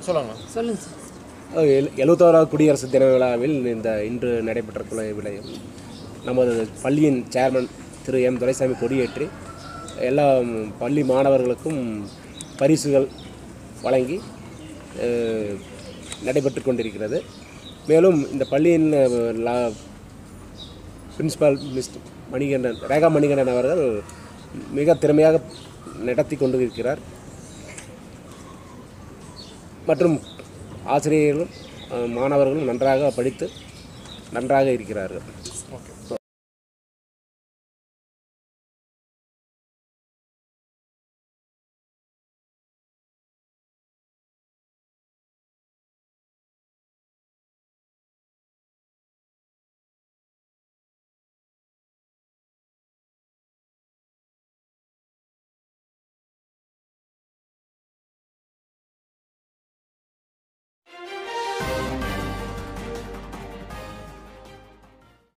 சொல்லுங்க சொல்லுங்க சார் எழு- எழுபத்தோராவது குடியரசு தின விழாவில் இந்த இன்று நடைபெற்ற குல விடயம் நமது பள்ளியின் சேர்மன் திரு எம் துரைசாமி கொடியேற்றி எல்லா ம், பள்ளி மாணவர்களுக்கும் பரிசுகள் வழங்கி அஹ், நடைபெற்று கொண்டிருக்கிறது மேலும் இந்த பள்ளியின் அஹ், லா பிரின்சிபால் மிஸ்டர் மணிகண்டன் ரேகா மணிகண்டன் அவர்கள் மிக திறமையாக நடத்தி கொண்டு இருக்கிறார் மற்றும் ஆசிரியர்களும் அஹ், மாணவர்களும் நன்றாக படித்து நன்றாக இருக்கிறார்கள்